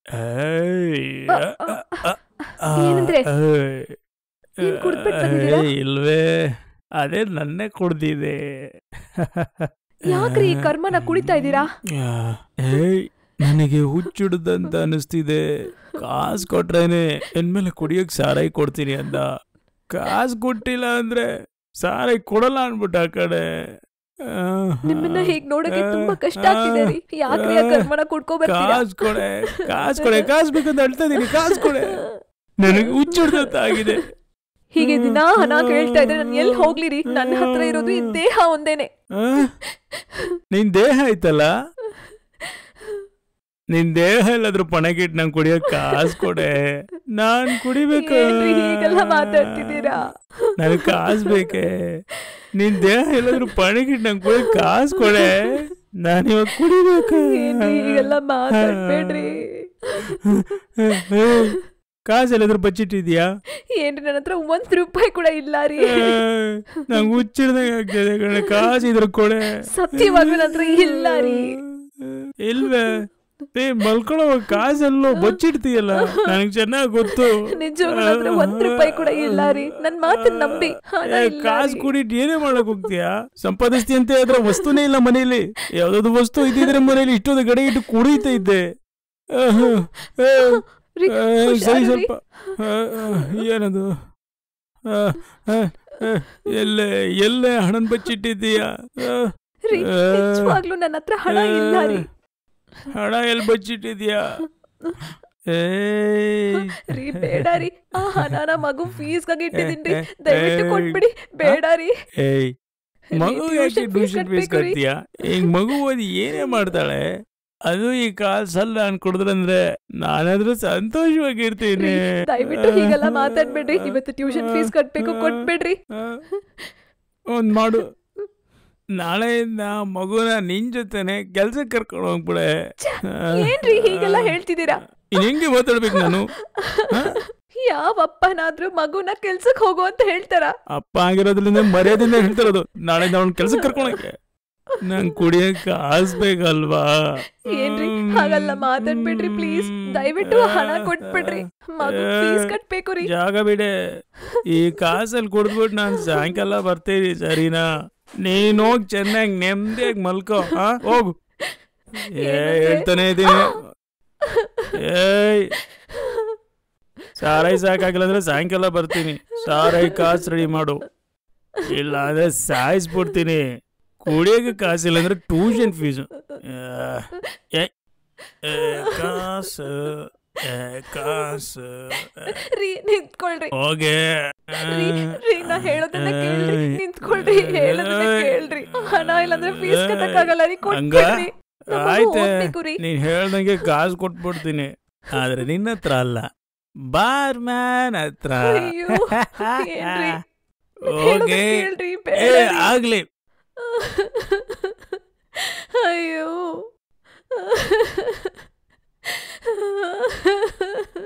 ಏಯ್, ಅ, ಅ, ಅ, ಅ, ಏನಂದ್ರೆ? ಏಯ್. ಏನ್ ಕುಡ್ದ್ಬಿಟ್ ಬಂದಿದೀರಾ? ಏಯ್, ಇಲ್ವೇ ಅದೇ ನನ್ನೇ ಕುಡ್ದಿದೆ ಯಾಕ್ರಿ ಈ ಕರ್ಮನ ಕುಡಿತಾ ಇದ್ದೀರಾ ಏಯ್ ನನಗೆ ಹುಚ್ಚಿಡ್ದಂತ ಅನಿಸ್ತಿದೆ ಕಾಸು ಕೊಟ್ರೇನೆ ಇನ್ಮೇಲೆ ಕುಡಿಯೋಕ್ ಸಾರಾಯಿ ಕೊಡ್ತೀನಿ ಅಂದ ಕಾಸು ಕೊಟ್ಟಿಲ್ಲ ಅಂದ್ರೆ ಸಾರಾಯಿ ಕೊಡಲ್ಲ ಅನ್ಬಿಟ್ಟ ಆ ಕಡೆ ಆಹ್. ನಿಮ್ಮನ್ನ ಹೀಗ್ ನೋಡಕ್ಕೆ ತುಂಬಾ ಕಷ್ಟ ಆಗ್ತಿದೆ ರೀ ಯಾಕ್ರಿ ಆ ಕರ್ಮನ ಕುಡ್ಕೊ ಬರ್ತೀರಾ ಕಾಸು ಕೊಡೆ ಕಾಸು ಕೊಡೆ ಕಾಸು ಬೇಕಂತ ಅಳ್ತಾ ಇದೀನಿ ಕಾಸು ಕೊಡೆ ನನಗೆ ಹುಚ್ಚಿಡ್ದಂತ ಆಗಿದೆ ಹೀಗೆ ದಿನಾ ಹಣ ಕೇಳ್ತಾ ಇದ್ರೆ ನಾನು ಎಲ್ಲಿ ಹೋಗ್ಲಿ ರೀ ನನ್ನ ಹತ್ರ ಇರೋದು ಈ ದೇಹ ಒಂದೇನೆ ಆ? ನಿನ್ ದೇಹ ಐತಲ್ಲ ನಿನ್ ದೇಹ ಎಲ್ಲಾದ್ರೂ ಪಣಗಿಟ್ಟು ನಂಗೆ ಕುಡಿಯೋಕ್ ಕಾಸು ಕೊಡೆ ನಾನ್ ಕುಡಿಬೇಕು ಏನ್ರಿ ಹೀಗೆಲ್ಲ ಮಾತಾಡ್ತಿದ್ದೀರಾ ನನಗೆ ಕಾಸು ಬೇಕೆ ನಿನ್ ದೇಹ ಎಲ್ಲಾದ್ರೂ ಪಣಗಿಟ್ಟು ನಂಗೆ ಕುಡಿಯೋಕ್ ಕಾಸು ಕೊಡೆ ನಾನು ಇವಾಗ ಕುಡಿಬೇಕು ಏನ್ರಿ ಹೀಗೆಲ್ಲ ಮಾತಾಡ್ಬೇಡ್ರಿ ಕಾಸು ಎಲ್ಲಾದ್ರೂ ಬಚ್ಚಿಟ್ಟಿದ್ಯಾ ಏನ್ರಿ ನನ್ನ ಹತ್ರ ಒಂದ್ ರೂಪಾಯಿ ಕೂಡ ಇಲ್ಲ ರೀ ನಂಗೆ ಹುಚ್ಚಿಡ್ದಂಗೆ ಆಗ್ತದೆ ಕಣೆ ಕಾಸು ಇದ್ರ ಕೊಡೆ ಸತ್ಯವಾಗ್ಲೂ ನನ್ನ ಹತ್ರ ಇಲ್ಲ ರೀ ಇಲ್ವೇ ಏ ಮಲ್ಕೊಳ್ಳೋ ಕಾಸೆಲ್ಲೋ ಬಚ್ಚಿಡ್ತೀಯಲ್ಲ ನನಗೆ ಚೆನ್ನಾಗಿ ಗೊತ್ತು ನಿಜವಾಗ್ಲೂ ನನ್ನ ಹತ್ರ ಒಂದ್ ರೂಪಾಯಿ ಕೂಡ ಇಲ್ಲ ರೀ ನನ್ ಮಾತನ್ನ ನಂಬಿ ಹಣ ಏ, ಇಲ್ಲ ಕಾಸು ರೀ. ಕುಡಿಟ್ ಏನೇ ಮಾಡಕ್ ಹೋಗ್ತೀಯಾ ಸಂಪಾದಿಸ್ತಿ ಅಂತ ಅದ್ರ ವಸ್ತುನೇ ಇಲ್ಲ ಮನೇಲಿ ಯಾವ್ದಾದ್ರು ವಸ್ತು ಇದ್ದಿದ್ರೆ ಮನೇಲಿ ಇಷ್ಟೊಂದು ಗಡೆ ಇಟ್ಟು ಕುಡಿತಾ ಇದ್ದೆ ಆಹ್, ಏ, ರೀ, ಏ, ಸರಿ ಹುಷಾರು ರೀ. ಸ್ವಲ್ಪ ಆ, ಆ, ಏನದು ಆ, ಆ, ಆ, ಎಲ್ಲೇ ಎಲ್ಲೇ ಹಣನ್ ಬಚ್ಚಿಟ್ಟಿದ್ದೀಯಾ ಆ, ರೀ ಆ. ನಿಜವಾಗ್ಲೂ ನನ್ನ ಹತ್ರ ಹಣ ಇಲ್ಲ ರೀ ಹಣ ಎಲ್ಲಿ ಬಚ್ಚಿಟ್ಟಿದ್ಯಾ ಏಯ್ ರೀ ಬೇಡ ರೀ ಆ ಹಣನ ಮಗು ಫೀಸ್ಗಾಗಿ ಇಟ್ಟಿದ್ದೀನ್ರಿ ದಯವಿಟ್ಟು ಕೊಟ್ಬಿಡಿ ಬೇಡ ರೀ ಏಯ್ ಮಗು tuition ಯಾಕೆ fees ಟ್ಯೂಷನ್ ಫೀಸ್ ಕಟ್ಬೇಕು ರೀ. ಕಟ್ತೀಯಾ ಈಗ ಮಗು ಓದಿ ಏನೇ ಮಾಡ್ತಾಳೆ ಅದು ಈ ಕಾಸಲ್ಲ ಅನ್ಕೊಡಿದ್ರಂದ್ರೆ ನಾನಾದ್ರೂ ಸಂತೋಷವಾಗಿರ್ತೀನಿ ದಯವಿಟ್ಟು ಹೀಗೆಲ್ಲ ಮಾತಾಡ್ಬೇಡ್ರಿ ಇವತ್ತು ಟ್ಯೂಷನ್ ಫೀಸ್ ಕಟ್ಬೇಕು ಕೊಟ್ಬಿಡ್ರಿ ಆ, ಒಂದ್ ಮಾಡು ನಾಳೆಯಿಂದ ಮಗುನ ನಿನ್ ಜೊತೆನೆ ಕೆಲ್ಸಕ್ಕೆ ಕರ್ಕೊಂಡು ಹೋಗ್ಬಿಡೆ ಏನ್ರಿ ಹೀಗೆಲ್ಲ ಹೇಳ್ತಿದ್ದೀರಾ ಇನ್ ಹೆಂಗೆ ಮಾತಾಡ್ಬೇಕು ನಾನು ಆ? ಯಾವ ಅಪ್ಪನಾದ್ರೂ ಮಗುನ ಕೆಲ್ಸಕ್ ಹೋಗು ಅಂತ ಹೇಳ್ತಾರ ಅಪ್ಪ ಆಗಿರೋದ್ರಿಂದ ಮರ್ಯಾದೆಯಿಂದ ಹೇಳ್ತಿರೋದು ನಾಳೆ ಅವ್ನ ಕೆಲ್ಸಕ್ಕೆ ಕರ್ಕೊಳಕ್ಕೆ ನಂಗೆ ಕುಡಿಯಕ್ಕೆ ಆಸ್ಬೇಕಲ್ವಾ ಏನ್ರಿ ಹಾಗಲ್ಲ ಮಾತಾಡ್ಬೇಡ್ರಿ ಪ್ಲೀಸ್ ದಯವಿಟ್ಟು ಆ ಹಣ ಕೊಟ್ಬಿಡ್ರಿ ಮಗು ಫೀಸ್ ಕಟ್ಬೇಕು ರೀ ಜಾಗ ಬಿಡೆ ಈ ಕಾಸಲ್ಲಿ ಕುಡ್ದ್ಬಿಟ್ಟು ನಾನು ಸಾಯಂಕಾಲ ಬರ್ತೀನಿ ಸರಿನಾ ನೀನ್ ಹೋಗ್ ಚೆನ್ನಾಗಿ ನೆಮ್ಮದಿಯಾಗಿ ಮಲ್ಕೋ ಹಾ ಹೋಗು ಏ ಏನಂದ್ರೆ? ಹೇಳ್ತಾನೆ ಇದೀನಿ ಏಯ್ ಸಾರಾಯಿ ಸಾಕಾಗಿಲ್ಲ ಅಂದ್ರೆ ಸಾಯಂಕಾಲ ಬರ್ತೀನಿ ಸಾರಾಯಿ ಕಾಸು ರೆಡಿ ಮಾಡು ಇಲ್ಲ ಅಂದ್ರೆ ಸಾಯಿಸ್ಬಿಡ್ತೀನಿ ಕುಡಿಯೋಕೆ ಕಾಸಿಲ್ಲ ಅಂದ್ರೆ ಟ್ಯೂಷನ್ ಫೀಸು ಕಾಸು ಏ, ಕಾಸು ಏ, ರೀ ನಿಂತ್ಕೊಳ್ರಿ ಹೋಗೆ ರೀ ರೀ ನಾ ಹೇಳೋದನ್ನ ಕೇಳ್ರಿ ನಿಂತ್ಕೊಳ್ರಿ ಹೇಳೋದನ್ನ ಕೇಳ್ರಿ ಹಣ ಇಲ್ಲಾಂದ್ರೆ ಫೀಸ್ ಕಟ್ಟಕ್ಕಾಗಲ್ಲ ರೀ ಕೊಟ್ಬಿಡ್ರಿ ನಮ್ಮ ಮಗು ಆಯ್ತೆ ಓದ್ಬೇಕು ರೀ. ನೀನ್ ಹೇಳ್ದಂಗೆ ಕಾಸು ಕೊಟ್ಬಿಡ್ತೀನಿ ಆದ್ರೆ ನಿನ್ನ ಹತ್ರ ಅಲ್ಲ ಬಾರ್ ಮ್ಯಾನ್ ಹತ್ರ ಅಯ್ಯೋ, ಏನ್ರಿ? ಹೋಗೆ ಹೇಳೋದನ್ನ ಕೇಳ್ರಿ ಏ ಬೇಡ ರೀ. ಆಗ್ಲಿ ಅಯ್ಯೋ